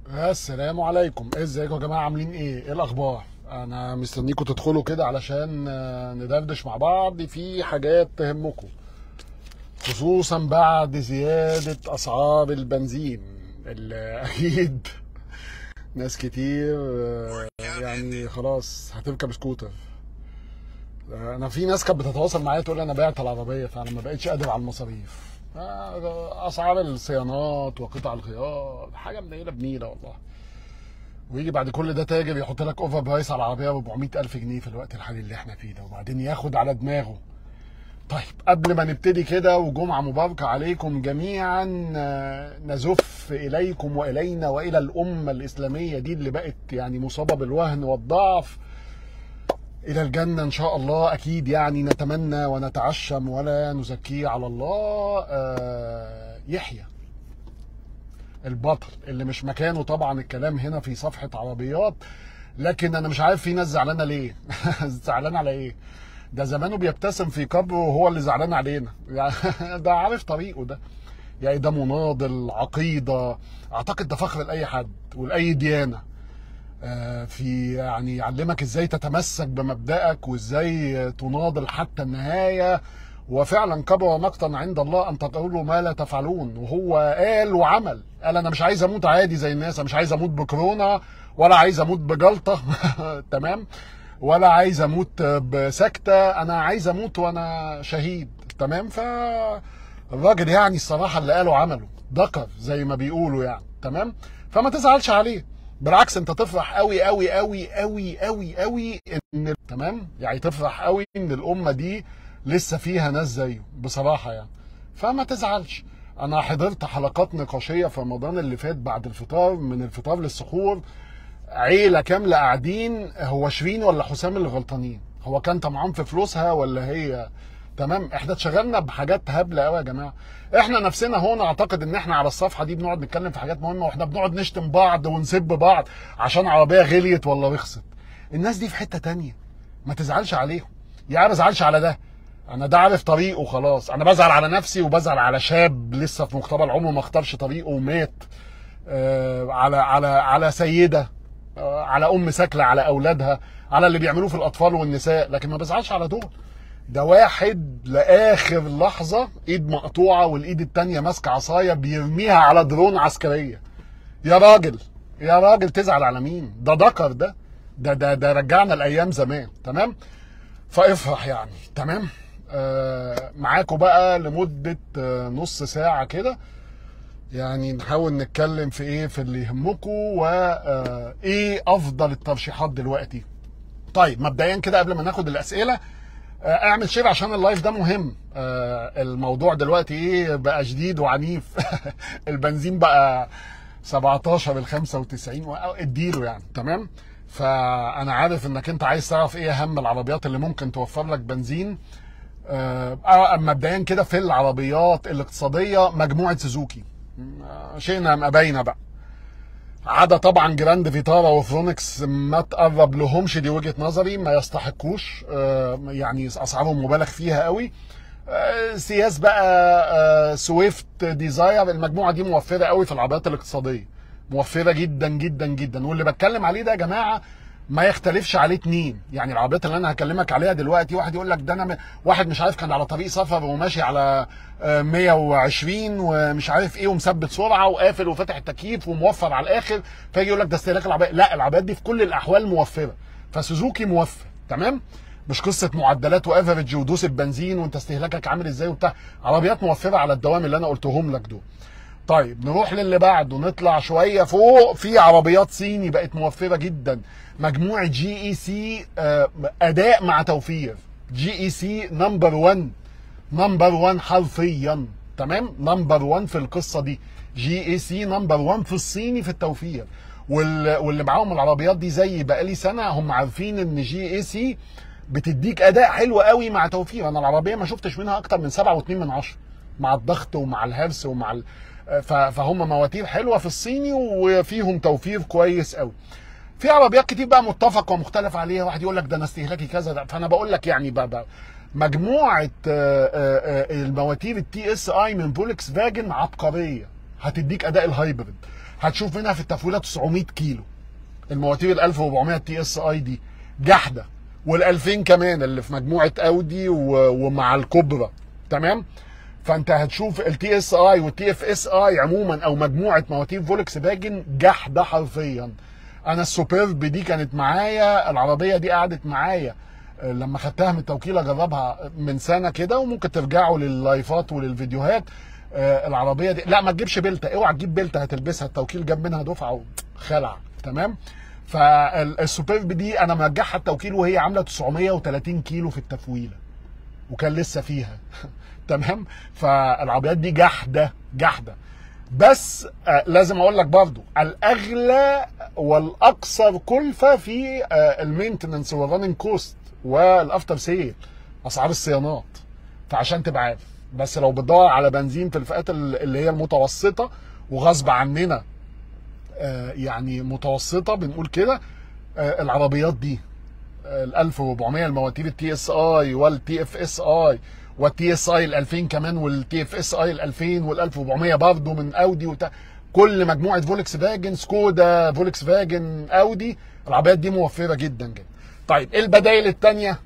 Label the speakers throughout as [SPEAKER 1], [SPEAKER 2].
[SPEAKER 1] السلام عليكم ازيكم يا جماعه عاملين ايه ايه الاخبار انا مستنيكم تدخلوا كده علشان آه، ندردش مع بعض في حاجات تهمكم خصوصا بعد زياده اسعار البنزين اللي اكيد ناس كتير آه، يعني خلاص هتركب سكوتر آه، انا في ناس كانت بتتواصل معايا تقول انا بعت العربيه فانا ما بقتش قادر على المصاريف آه، اسعار الصيانات وقطع الغيار حاجه منيله بنيله والله ويجي بعد كل ده تاجر يحط لك اوفر برايس على العربيه ب 400 الف جنيه في الوقت الحالي اللي احنا فيه ده وبعدين ياخد على دماغه طيب قبل ما نبتدي كده وجمعه مباركه عليكم جميعا آه، نزف اليكم والينا والى الامه الاسلاميه دي اللي بقت يعني مصابه بالوهن والضعف الى الجنه ان شاء الله اكيد يعني نتمنى ونتعشم ولا نزكيه على الله آه، يحيى البطل اللي مش مكانه طبعا الكلام هنا في صفحه عربيات لكن انا مش عارف في ناس زعلانه ليه زعلان على ايه ده زمانه بيبتسم في قبره وهو اللي زعلان علينا يعني ده عارف طريقه ده يعني ده مناضل عقيده اعتقد ده فخر لاي حد ولاي ديانه آه، في يعني يعلمك ازاي تتمسك بمبدأك وازاي تناضل حتى النهاية وفعلا كبر مقتا عند الله ان تقولوا ما لا تفعلون وهو قال وعمل قال انا مش عايز اموت عادي زي الناس انا مش عايز اموت بكورونا ولا عايز اموت بجلطة تمام ولا عايز اموت بسكتة انا عايز اموت وانا شهيد تمام فالراجل يعني الصراحة اللي قاله عمله ذكر زي ما بيقولوا يعني تمام فما تزعلش عليه بالعكس انت تفرح قوي قوي قوي قوي قوي قوي ان تمام يعني تفرح قوي ان الامه دي لسه فيها ناس زيه بصراحه يعني فما تزعلش انا حضرت حلقات نقاشيه في رمضان اللي فات بعد الفطار من الفطار للسحور عيله كامله قاعدين هو شيرين ولا حسام اللي غلطانين هو كان طمعان في فلوسها ولا هي تمام احنا اتشغلنا بحاجات هبله قوي يا جماعه احنا نفسنا هنا اعتقد ان احنا على الصفحه دي بنقعد نتكلم في حاجات مهمه واحنا بنقعد نشتم بعض ونسب بعض عشان عربيه غليت ولا رخصت الناس دي في حته تانية ما تزعلش عليهم يعني ما بزعلش على ده انا ده عارف طريقه خلاص انا بزعل على نفسي وبزعل على شاب لسه في مقتبل عمره ما اختارش طريقه ومات آه على على على سيده آه على ام ساكله على اولادها على اللي بيعملوه في الاطفال والنساء لكن ما بزعلش على دول ده واحد لاخر لحظه ايد مقطوعه والايد التانيه ماسكه عصايه بيرميها على درون عسكريه يا راجل يا راجل تزعل على مين ده ذكر ده ده ده ده رجعنا لايام زمان تمام فافرح يعني تمام آه معاكم بقى لمده آه نص ساعه كده يعني نحاول نتكلم في ايه في اللي يهمكم وايه افضل الترشيحات دلوقتي طيب مبدئيا كده قبل ما ناخد الاسئله آه، اعمل شير عشان اللايف ده مهم آه، الموضوع دلوقتي ايه بقى شديد وعنيف البنزين بقى 17 ال 95 و- اديله يعني تمام فانا عارف انك انت عايز تعرف ايه اهم العربيات اللي ممكن توفر لك بنزين آه، آه، مبدئيا كده في العربيات الاقتصاديه مجموعه سوزوكي آه، شئنا ام ابينا بقى عدا طبعا جراند فيتارا وفرونكس ما تقرب لهمش دي وجهه نظري ما يستحقوش آه، يعني اسعارهم مبالغ فيها قوي آه، سياس بقى آه، سويفت ديزاير المجموعه دي موفره قوي في العربيات الاقتصاديه موفره جدا جدا جدا واللي بتكلم عليه ده يا جماعه ما يختلفش عليه اتنين يعني العربيات اللي انا هكلمك عليها دلوقتي واحد يقول لك ده انا م... واحد مش عارف كان على طريق سفر وماشي على آه، 120 ومش عارف ايه ومثبت سرعه وقافل وفاتح التكييف وموفر على الاخر فيجي يقول لك ده استهلاك العربيه لا العربيات دي في كل الاحوال موفره فسوزوكي موفر تمام مش قصه معدلات وافرج ودوس البنزين وانت استهلاكك عامل ازاي وبتاع عربيات موفره على الدوام اللي انا قلتهم لك دول طيب نروح للي بعده نطلع شويه فوق في عربيات صيني بقت موفره جدا مجموعه جي اي سي اداء مع توفير جي اي سي نمبر 1 نمبر 1 حرفيا تمام نمبر 1 في القصه دي جي اي سي نمبر 1 في الصيني في التوفير وال... واللي معاهم العربيات دي زي بقالي سنه هم عارفين ان جي اي سي بتديك اداء حلو قوي مع توفير انا العربيه ما شفتش منها اكتر من 7.2 من عشرة مع الضغط ومع الهرس ومع ال... ف- فهم مواتير حلوه في الصيني وفيهم توفير كويس قوي في عربيات كتير بقى متفق ومختلف عليها واحد يقول لك ده انا استهلاكي كذا ده فانا بقول لك يعني بقى بقى مجموعه آه، آه، آه، المواتير التي اس اي من فولكس فاجن عبقريه هتديك اداء الهايبرد هتشوف منها في التفويله 900 كيلو المواتير ال 1400 تي اس اي دي جحده وال 2000 كمان اللي في مجموعه اودي و- ومع الكوبرا تمام فانت هتشوف التي اس اي والتي اف اس اي عموما او مجموعه مواتير فولكس فاجن جحده حرفيا انا السوبرب دي كانت معايا العربيه دي قعدت معايا آه، لما خدتها من التوكيل اجربها من سنه كده وممكن ترجعوا لللايفات وللفيديوهات آه، العربيه دي لا ما تجيبش بلته اوعى تجيب بلته هتلبسها التوكيل جاب منها دفعه وخلع تمام فالسوبرب دي انا مرجعها التوكيل وهي عامله 930 كيلو في التفويله وكان لسه فيها تمام فالعربيات دي جحده جحده بس آه لازم اقول لك برضو الاغلى والاكثر كلفه في آه المينتننس والرننج كوست والافتر سيل اسعار الصيانات فعشان تبقى عارف بس لو بتدور على بنزين في الفئات ال- اللي هي المتوسطه وغصب عننا آه يعني متوسطه بنقول كده آه العربيات دي ال 1400 المواتير التي اس اي والتي اف اس اي والتي اس اي ال 2000 كمان والتي اف اس اي ال 2000 وال 1400 برضه من اودي وبتاع كل مجموعه فولكس فاجن سكودا فولكس فاجن اودي العربيات دي موفره جدا جدا طيب ايه البدائل الثانيه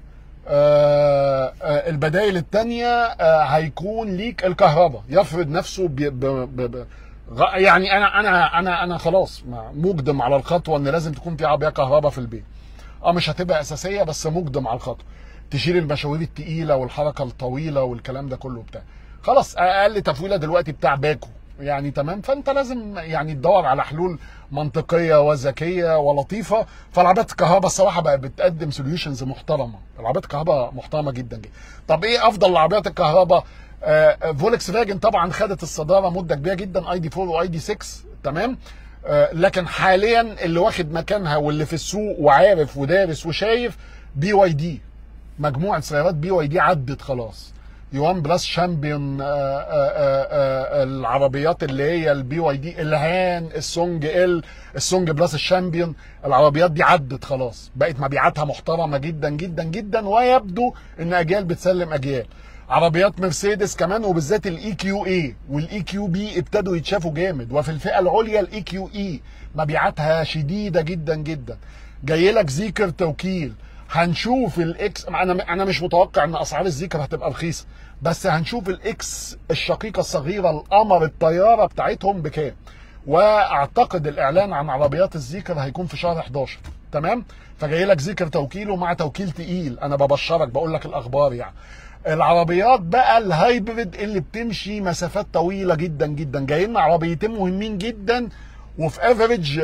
[SPEAKER 1] آه آه البدائل الثانيه آه هيكون ليك الكهرباء يفرض نفسه ب ب ب ب غ- يعني انا انا انا انا خلاص ما- مقدم على الخطوه ان لازم تكون في عربيه كهرباء في البيت اه مش هتبقى اساسيه بس مقدم على الخطوه تشيل المشاوير التقيله والحركه الطويله والكلام ده كله بتاع خلاص اقل تفويله دلوقتي بتاع باكو يعني تمام فانت لازم يعني تدور على حلول منطقيه وذكيه ولطيفه فالعربيات الكهرباء الصراحه بقى بتقدم سوليوشنز محترمه العربيات الكهرباء محترمه جدا جدا طب ايه افضل العربيات الكهرباء آه فولكس فاجن طبعا خدت الصداره مده كبيره جدا اي دي 4 واي دي 6 تمام آه، لكن حاليا اللي واخد مكانها واللي في السوق وعارف ودارس وشايف بي واي دي مجموعه سيارات بي واي دي عدت خلاص يوان بلس شامبيون آه، آه، آه، آه، العربيات اللي هي البي واي دي الهان السونج ال السونج بلس الشامبيون العربيات دي عدت خلاص بقت مبيعاتها محترمه جدا جدا جدا ويبدو ان اجيال بتسلم اجيال عربيات مرسيدس كمان وبالذات الاي كيو اي والاي كيو بي ابتدوا يتشافوا جامد وفي الفئه العليا الاي كيو اي مبيعاتها شديده جدا جدا جاي لك زيكر توكيل هنشوف الاكس انا انا مش متوقع ان اسعار الزيكر هتبقى رخيصه بس هنشوف الاكس الشقيقه الصغيره القمر الطياره بتاعتهم بكام واعتقد الاعلان عن عربيات الزيكر هيكون في شهر 11 تمام فجاي لك زيكر توكيل ومع توكيل تقيل انا ببشرك بقول لك الاخبار يعني العربيات بقى الهايبريد اللي بتمشي مسافات طويله جدا جدا جاي لنا عربيتين مهمين جدا وفي افريج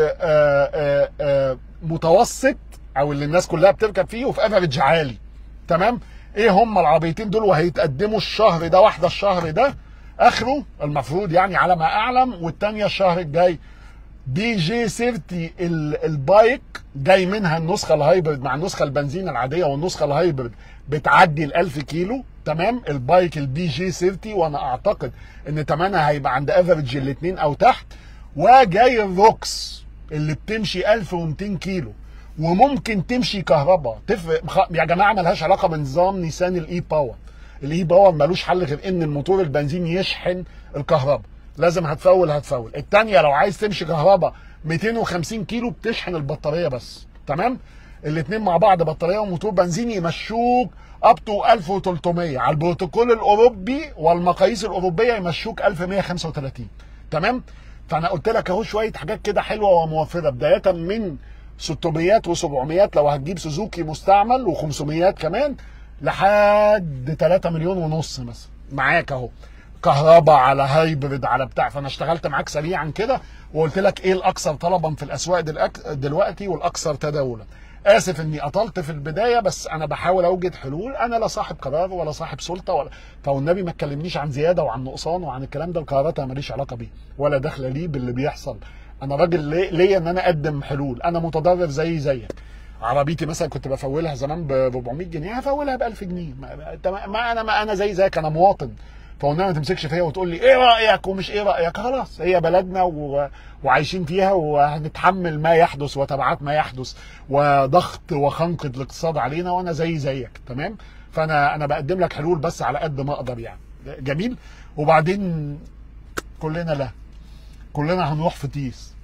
[SPEAKER 1] متوسط او اللي الناس كلها بتركب فيه وفي افريج عالي تمام ايه هم العربيتين دول وهيتقدموا الشهر ده واحده الشهر ده اخره المفروض يعني على ما اعلم والتانيه الشهر الجاي بي جي 30 ال- البايك جاي منها النسخه الهايبرد مع النسخه البنزين العاديه والنسخه الهايبرد بتعدي ال 1000 كيلو تمام البايك البي جي 30 وانا اعتقد ان ثمنها هيبقى عند افريج الاثنين او تحت وجاي الروكس اللي بتمشي 1200 كيلو وممكن تمشي كهرباء تفرق خ- يا جماعه ملهاش علاقه بنظام نيسان الاي باور الاي باور ملوش حل غير ان الموتور البنزين يشحن الكهرباء لازم هتفول هتفول التانية لو عايز تمشي كهرباء 250 كيلو بتشحن البطاريه بس تمام الاثنين مع بعض بطاريه وموتور بنزين يمشوك اب تو 1300 على البروتوكول الاوروبي والمقاييس الاوروبيه يمشوك 1135 تمام فانا قلت لك اهو شويه حاجات كده حلوه وموفره بدايه من 600 و700 لو هتجيب سوزوكي مستعمل و500 كمان لحد 3 مليون ونص مثلا معاك اهو كهرباء على هايبرد على بتاع فانا اشتغلت معاك سريعا كده وقلت لك ايه الاكثر طلبا في الاسواق دلأك- دلوقتي والاكثر تداولا اسف اني اطلت في البدايه بس انا بحاول اوجد حلول انا لا صاحب قرار ولا صاحب سلطه ولا فالنبي ما تكلمنيش عن زياده وعن نقصان وعن الكلام ده القرارات انا ماليش علاقه بيه ولا داخله ليه باللي بيحصل انا راجل لي- ليا ان انا اقدم حلول انا متضرر زي زيك عربيتي مثلا كنت بفولها زمان ب 400 جنيه هفولها ب 1000 جنيه ما, ما- ما انا ما انا زي زيك انا مواطن فقلنا ما تمسكش فيا وتقول لي ايه رايك ومش ايه رايك خلاص هي بلدنا و... وعايشين فيها وهنتحمل ما يحدث وتبعات ما يحدث وضغط وخنقه الاقتصاد علينا وانا زي زيك تمام فانا انا بقدم لك حلول بس على قد ما اقدر يعني جميل وبعدين كلنا لا كلنا هنروح في تيس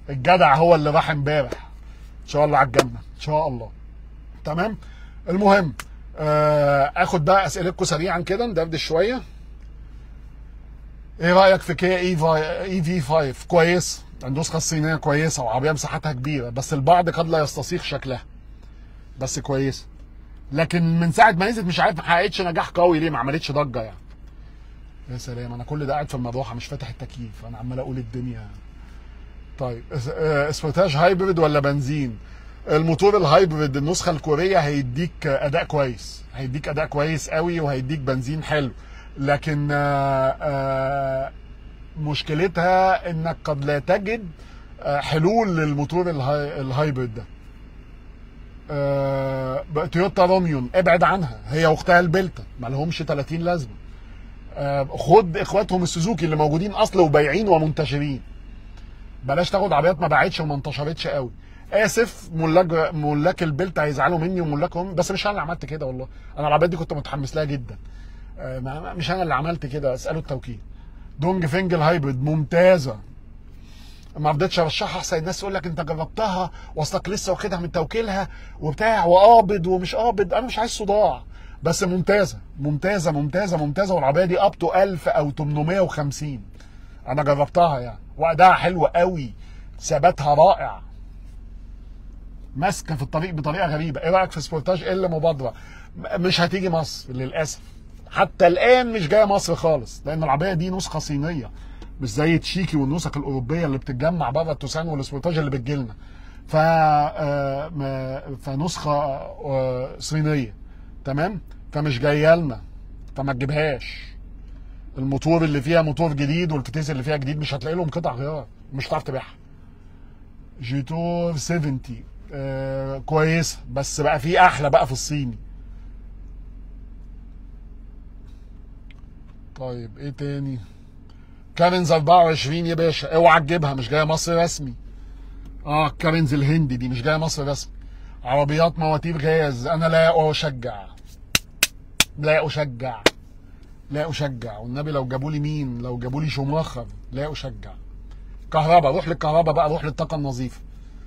[SPEAKER 1] الجدع هو اللي راح امبارح ان شاء الله على الجنه ان شاء الله تمام المهم آه اخد بقى اسئلتكم سريعا كده ندردش شويه ايه رايك في كيا اي في اي في 5 كويس النسخه الصينيه كويسه وعربيه مساحتها كبيره بس البعض قد لا يستصيغ شكلها بس كويسه لكن من ساعه ما نزلت مش عارف ما حققتش نجاح قوي ليه ما عملتش ضجه يعني يا سلام انا كل ده قاعد في المروحه مش فاتح التكييف انا عمال اقول الدنيا طيب اس- آه، اسبورتاج هايبريد ولا بنزين الموتور الهايبريد النسخه الكوريه هيديك اداء كويس هيديك اداء كويس قوي وهيديك بنزين حلو لكن آه، آه، مشكلتها انك قد لا تجد آه، حلول للموتور الهاي- الهايبريد ده آه، بقى تويوتا روميون ابعد عنها هي واختها البلتا ما لهمش 30 لازمه آه، خد اخواتهم السوزوكي اللي موجودين اصل وبايعين ومنتشرين بلاش تاخد عربيات ما باعتش وما انتشرتش قوي اسف ملاك ملاك البلت هيزعلوا مني وملاكهم بس مش انا اللي عملت كده والله انا العربيات دي كنت متحمس لها جدا آه، ما- ما- مش انا اللي عملت كده اسالوا التوكيل دونج فينجل هايبريد ممتازه ما رضيتش ارشحها احسن الناس يقول لك انت جربتها واصلك لسه واخدها من توكيلها وبتاع وقابض ومش قابض انا مش عايز صداع بس ممتازه ممتازه ممتازه ممتازه والعربيه دي اب تو 1000 او 850 انا جربتها يعني وادائها حلو قوي ثباتها رائع ماسكه في الطريق بطريقه غريبه ايه رايك في سبورتاج ال مبادره م- مش هتيجي مصر للاسف حتى الان مش جايه مصر خالص لان العربيه دي نسخه صينيه مش زي تشيكي والنسخ الاوروبيه اللي بتتجمع بره التوسان والسبورتاج اللي بتجيلنا ف آه، م- فنسخه آه، صينيه تمام فمش جايه لنا فما تجيبهاش الموتور اللي فيها موتور جديد والفتيس اللي فيها جديد مش هتلاقي لهم قطع غيار مش هتعرف تبيعها جيتور 70 آه كويسه بس بقى في احلى بقى في الصيني طيب ايه تاني كارنز 24 يا باشا اوعى تجيبها مش جايه مصر رسمي اه كارنز الهندي دي مش جايه مصر رسمي عربيات مواتير غاز انا لا اشجع لا اشجع لا اشجع والنبي لو جابوا لي مين لو جابوا لي شوماخر لا اشجع كهرباء روح للكهرباء بقى روح للطاقه النظيفه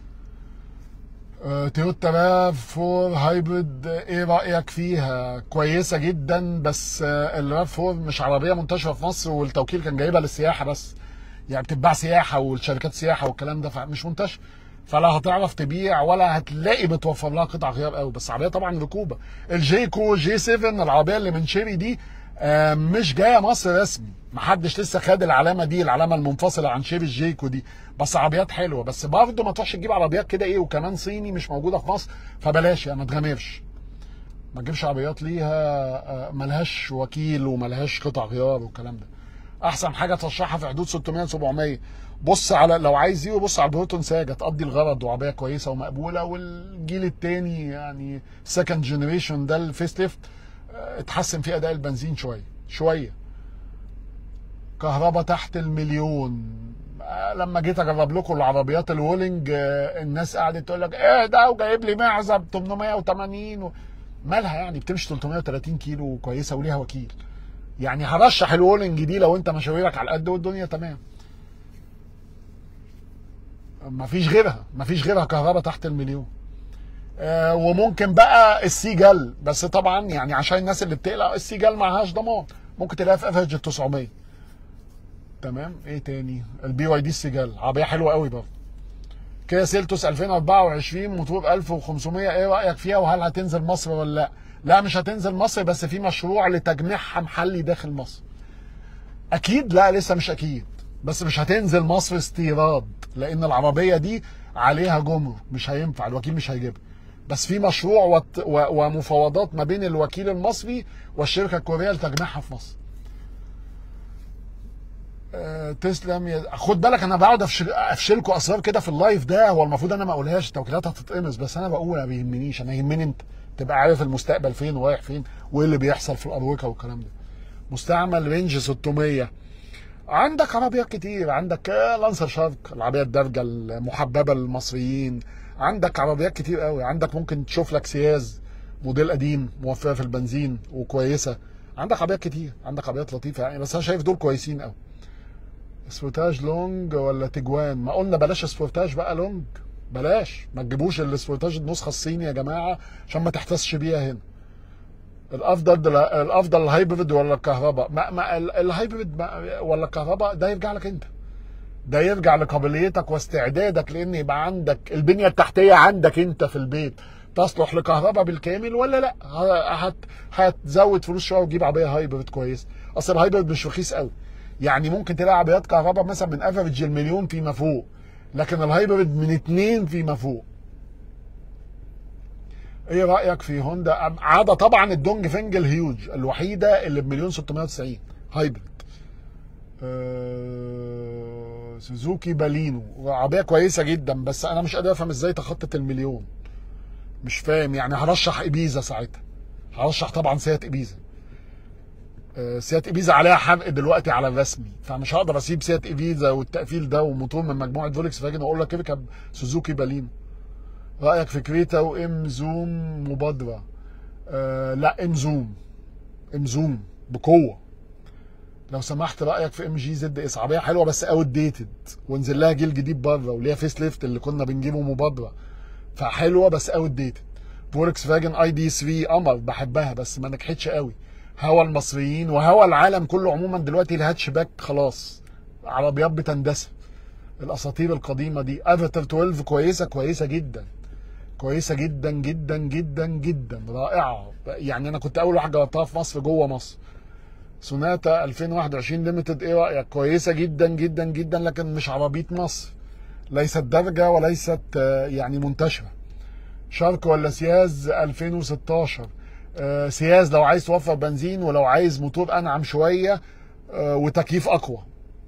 [SPEAKER 1] آه، تويوتا راف 4 هايبريد آه، ايه رايك فيها كويسه جدا بس آه، الراف 4 مش عربيه منتشره في مصر والتوكيل كان جايبها للسياحه بس يعني بتتباع سياحه والشركات سياحه والكلام ده فمش منتشر فلا هتعرف تبيع ولا هتلاقي بتوفر لها قطع غيار قوي بس عربيه طبعا ركوبه الجيكو جي 7 العربيه اللي من شيري دي آه، مش جايه مصر رسمي محدش لسه خد العلامه دي العلامه المنفصله عن شيري الجيكو دي بس عربيات حلوه بس برضه ما تروحش تجيب عربيات كده ايه وكمان صيني مش موجوده في مصر فبلاش يعني ما تغامرش ما تجيبش عربيات ليها آه، ملهاش وكيل وملهاش قطع غيار والكلام ده احسن حاجه ترشحها في حدود 600 700 بص على لو عايز زيرو بص على البروتون ساجا تقضي الغرض وعربيه كويسه ومقبوله والجيل الثاني يعني سكند جنريشن ده الفيس ليفت آه، اتحسن فيه اداء البنزين شويه شويه كهرباء تحت المليون آه، لما جيت اجرب لكم العربيات الوولنج آه، الناس قعدت تقول لك ايه ده وجايب لي معزه ب 880 و... مالها يعني بتمشي 330 كيلو كويسه وليها وكيل يعني هرشح الوولنج دي لو انت مشاويرك على قد والدنيا تمام مفيش غيرها مفيش غيرها كهرباء تحت المليون آه وممكن بقى السيجل بس طبعا يعني عشان الناس اللي بتقلق السيجل معهاش ضمان ممكن تلاقيها في افرج ال 900 تمام ايه تاني البي واي دي السيجل عربيه حلوه قوي برضه كيا سيلتوس 2024 موتور 1500 ايه رايك فيها وهل هتنزل مصر ولا لا لا مش هتنزل مصر بس في مشروع لتجميعها محلي داخل مصر اكيد لا لسه مش اكيد بس مش هتنزل مصر استيراد لان العربيه دي عليها جمرك مش هينفع الوكيل مش هيجيبها بس في مشروع وت- و- ومفاوضات ما بين الوكيل المصري والشركه الكوريه لتجميعها في مصر آه، تسلم يا خد بالك انا بقعد افشل افشلكوا اسرار كده في اللايف ده هو المفروض انا ما اقولهاش التوكيلات هتتقمص بس انا بقول ما بيهمنيش انا يهمني انت تبقى عارف المستقبل فين ورايح فين وايه اللي بيحصل في الاروقه والكلام ده مستعمل رينج 600 عندك عربيات كتير عندك آه، لانسر شارك العربيه الدارجه المحببه للمصريين عندك عربيات كتير قوي عندك ممكن تشوف لك سياز موديل قديم موفره في البنزين وكويسه عندك عربيات كتير عندك عربيات لطيفه يعني بس انا شايف دول كويسين قوي سبورتاج لونج ولا تجوان ما قلنا بلاش سبورتاج بقى لونج بلاش ما تجيبوش السبورتاج النسخه الصيني يا جماعه عشان ما تحتسش بيها هنا الافضل الافضل الهايبريد ولا الكهرباء ما, ما ال- الهايبريد ما ولا الكهرباء ده يرجع لك انت ده يرجع لقابليتك واستعدادك لان يبقى عندك البنيه التحتيه عندك انت في البيت تصلح لكهرباء بالكامل ولا لا ه- هت هتزود فلوس شويه وتجيب عربيه هايبريد كويس اصل الهايبريد مش رخيص قوي يعني ممكن تلاقي عربيات كهرباء مثلا من افريج المليون فيما فوق لكن الهايبريد من اتنين فيما فوق ايه رايك في هوندا عاده طبعا الدونج فينج الهيوج الوحيده اللي بمليون 690 هايبريد آه، سوزوكي بالينو عربيه كويسه جدا بس انا مش قادر افهم ازاي تخطت المليون مش فاهم يعني هرشح ابيزا ساعتها هرشح طبعا سيات ابيزا آه، سيات ابيزا عليها حرق دلوقتي على الرسمي فمش هقدر اسيب سيات ابيزا والتقفيل ده وموتور من مجموعه فولكس فاجن واقول لك اركب سوزوكي بالينو رايك في كريتا وام زوم مبادره آه لا ام زوم ام زوم بقوه لو سمحت رايك في ام جي زد اس عربيه حلوه بس اوت ديتد ونزل لها جيل جديد بره وليها فيس ليفت اللي كنا بنجيبه مبادره فحلوه بس اوت ديتد فولكس فاجن اي دي 3 قمر بحبها بس ما نجحتش قوي هوا المصريين وهوا العالم كله عموما دلوقتي الهاتش باك خلاص عربيات بتندثر الاساطير القديمه دي افاتار 12 كويسه كويسه جدا كويسه جدا جدا جدا جدا رائعه يعني انا كنت اول واحد جربتها في مصر جوه مصر سوناتا 2021 ليميتد ايه رايك كويسه جدا جدا جدا لكن مش عربيه مصر ليست درجه وليست آه، يعني منتشره شارك ولا سياز 2016 آه، سياز لو عايز توفر بنزين ولو عايز موتور انعم شويه آه، وتكييف اقوى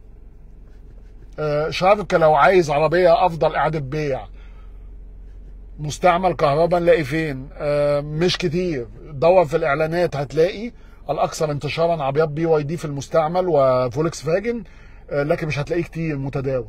[SPEAKER 1] آه، شارك لو عايز عربيه افضل اعاده بيع مستعمل كهرباء نلاقي فين آه مش كتير دور في الاعلانات هتلاقي الاكثر انتشارا عربيات بي واي دي في المستعمل وفولكس فاجن آه لكن مش هتلاقيه كتير متداول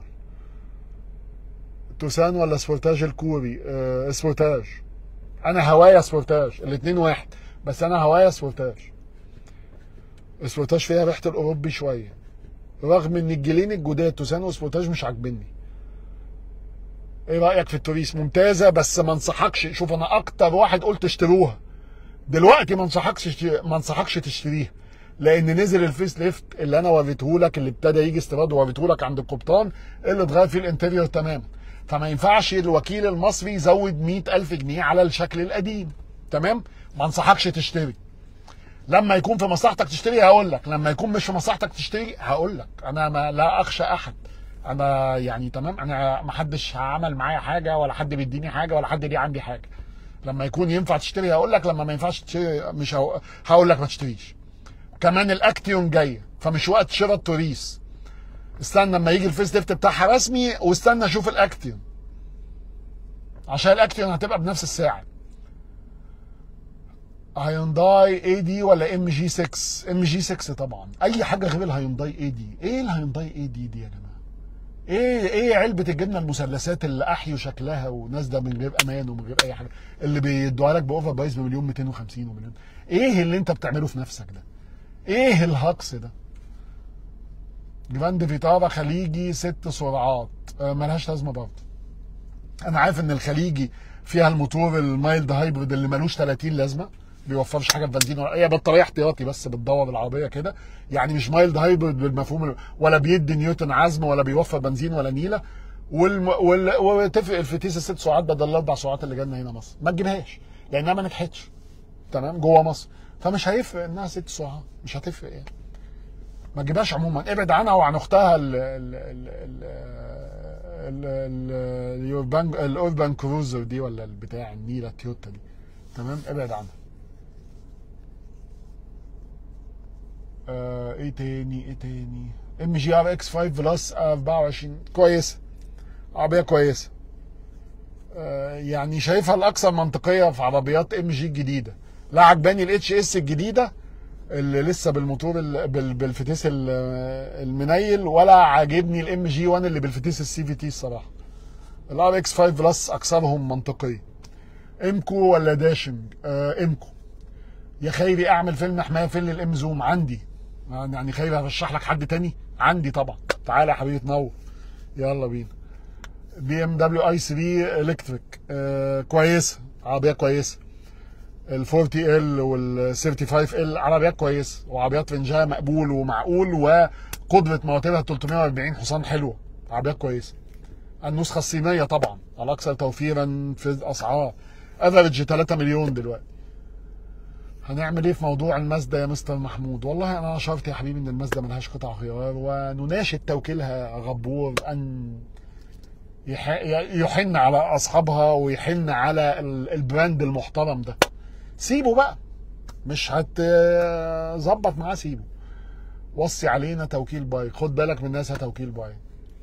[SPEAKER 1] توسان ولا سبورتاج الكوري آه سبورتاج انا هوايا سبورتاج الاتنين واحد بس انا هوايا سبورتاج سبورتاج فيها ريحه الاوروبي شويه رغم ان الجيلين الجداد توسان وسبورتاج مش عاجبني ايه رايك في التوريس ممتازه بس ما انصحكش شوف انا اكتر واحد قلت اشتروها دلوقتي ما انصحكش تشتري- ما انصحكش تشتريها لان نزل الفيس ليفت اللي انا وريته لك اللي ابتدى يجي استيراد ووريته لك عند القبطان اللي اتغير فيه الانتريور تماما فما ينفعش الوكيل المصري يزود مئة ألف جنيه على الشكل القديم تمام ما انصحكش تشتري لما يكون في مصلحتك تشتري هقول لك لما يكون مش في مصلحتك تشتري هقول لك انا ما لا اخشى احد انا يعني تمام انا ما حدش عمل معايا حاجه ولا حد بيديني حاجه ولا حد ليه عندي حاجه لما يكون ينفع تشتري هقول لك لما ما ينفعش تشتري مش هقو- هقول لك ما تشتريش كمان الاكتيون جايه فمش وقت شراء التوريس استنى لما يجي الفيس ليفت بتاعها رسمي واستنى اشوف الاكتيون عشان الاكتيون هتبقى بنفس السعر هيونداي اي دي ولا ام جي 6 ام جي 6 طبعا اي حاجه غير الهيونداي اي دي ايه الهيونداي اي دي دي يا جماعه ايه ايه علبه الجبنه المثلثات اللي احيوا شكلها ونازله من غير امان ومن غير اي حاجه اللي بيدوها لك باوفر برايس بمليون 250 ومليون ايه اللي انت بتعمله في نفسك ده ايه الهقص ده جراند فيتارا خليجي ست سرعات آه، ملهاش لازمه برضه انا عارف ان الخليجي فيها الموتور المايلد هايبريد اللي ملوش 30 لازمه بيوفرش حاجه في بنزين ولا هي بطاريه احتياطي بس بتدور العربيه كده يعني مش مايلد هايبريد بالمفهوم ال- ولا بيدي نيوتن عزم ولا بيوفر بنزين ولا نيله والم... وال... وتفرق الفتيس الست سرعات بدل الاربع سرعات اللي جالنا هنا مصر ما تجيبهاش لانها ما نجحتش تمام جوه مصر فمش هيفرق انها ست سرعات مش هتفرق يعني ما تجيبهاش عموما ابعد عنها وعن اختها ال ال ال ال ال- ال- اليوربان الاوربان كروزر دي ولا البتاع النيله التويوتا دي تمام ابعد عنها آه ايه تاني ايه تاني ام جي ار اكس 5 بلس 24 كويسه عربيه كويسه آه يعني شايفها الاكثر منطقيه في عربيات ام جي الجديده لا عجباني الاتش اس الجديده اللي لسه بالموتور ال- بال- بالفتيس ال- المنيل ولا عاجبني الام جي 1 اللي بالفتيس السي في تي الصراحه الار اكس 5 بلس اكثرهم منطقيه امكو ولا داشنج آه امكو يا خيري اعمل فيلم حمايه فيلم الام زوم عندي يعني خيري هرشح لك حد تاني عندي طبعا تعالى يا حبيبي تنور يلا بينا بي ام دبليو اي 3 الكتريك آه كويسه عربيه كويسه ال 40 ال وال 35 ال عربيات كويسه وعربيات رنجها مقبول ومعقول وقدره مواترها 340 حصان حلوه عربيات كويسه النسخه الصينيه طبعا الاكثر توفيرا في الاسعار افريج 3 مليون دلوقتي هنعمل ايه في موضوع المازدا يا مستر محمود والله انا شرط يا حبيبي ان المازدا ملهاش قطع غيار ونناشد توكيلها غبور ان يح- يحن على اصحابها ويحن على ال- البراند المحترم ده سيبه بقى مش هتظبط معاه سيبه وصي علينا توكيل بايك خد بالك من ناسها توكيل بايك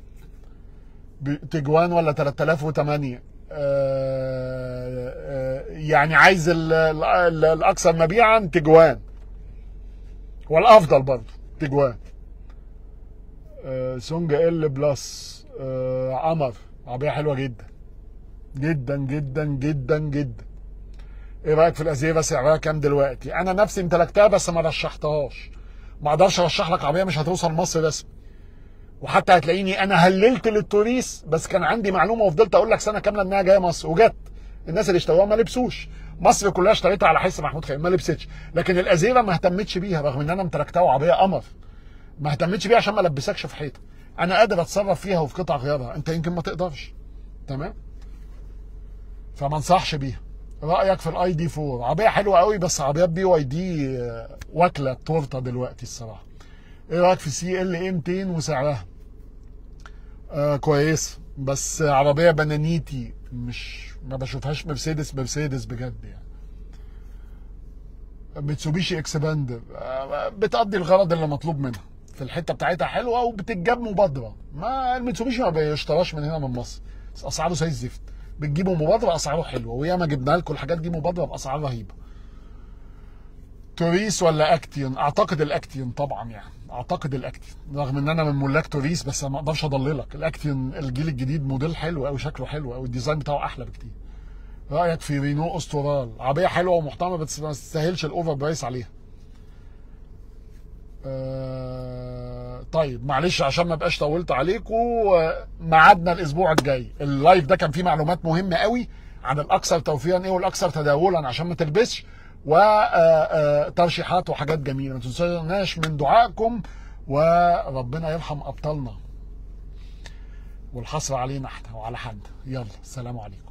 [SPEAKER 1] ب- تجوان ولا 3008 آه، آه، يعني عايز ال- ال- ال- الاكثر مبيعا تجوان والافضل برضه تجوان آه، سونج ال بلس آه، قمر عربيه حلوه جدا جدا جدا جدا جدا ايه رايك في الازيره سعرها كام دلوقتي انا نفسي امتلكتها بس ما رشحتهاش ما اقدرش ارشح لك عربيه مش هتوصل مصر رسمي وحتى هتلاقيني انا هللت للتوريس بس كان عندي معلومه وفضلت اقول لك سنه كامله انها جايه مصر وجت الناس اللي اشتروها ما لبسوش مصر كلها اشتريتها على حس محمود خير ما لبستش لكن الازيره ما اهتمتش بيها رغم ان انا امتلكتها وعربيه قمر ما اهتمتش بيها عشان ما البسكش في حيطه انا قادر اتصرف فيها وفي قطع غيارها انت يمكن ما تقدرش تمام فما انصحش بيها رايك في الاي دي 4 عربيه حلوه قوي بس عربيات بي واي دي آه، واكله التورته دلوقتي الصراحه ايه رايك في سي ال اي 200 وسعرها آه كويس بس عربيه بنانيتي مش ما بشوفهاش مرسيدس مرسيدس بجد يعني ميتسوبيشي اكسباندر آه بتقضي الغرض اللي مطلوب منها في الحته بتاعتها حلوه وبتتجاب مبادره ما الميتسوبيشي ما بيشتراش من هنا من مصر بس اسعاره زي الزفت بتجيبه مبادره اسعاره حلوه وياما جبنا لكم الحاجات دي مبادره باسعار رهيبه توريس ولا اكتيون اعتقد الاكتيون طبعا يعني اعتقد الاكتيون رغم ان انا من ملاك توريس بس ما اقدرش اضللك الاكتيون الجيل الجديد موديل حلو قوي شكله حلو قوي الديزاين بتاعه احلى بكتير رايك في رينو استورال عربيه حلوه ومحترمه بس ما تستاهلش الاوفر برايس عليها آه طيب معلش عشان ما بقاش طولت عليكم ميعادنا الاسبوع الجاي اللايف ده كان فيه معلومات مهمه قوي عن الاكثر توفيرا ايه والاكثر تداولا عشان ما تلبسش وترشيحات وحاجات جميله ما تنسوناش من دعائكم وربنا يرحم ابطالنا والحصر علينا احنا وعلى حد يلا السلام عليكم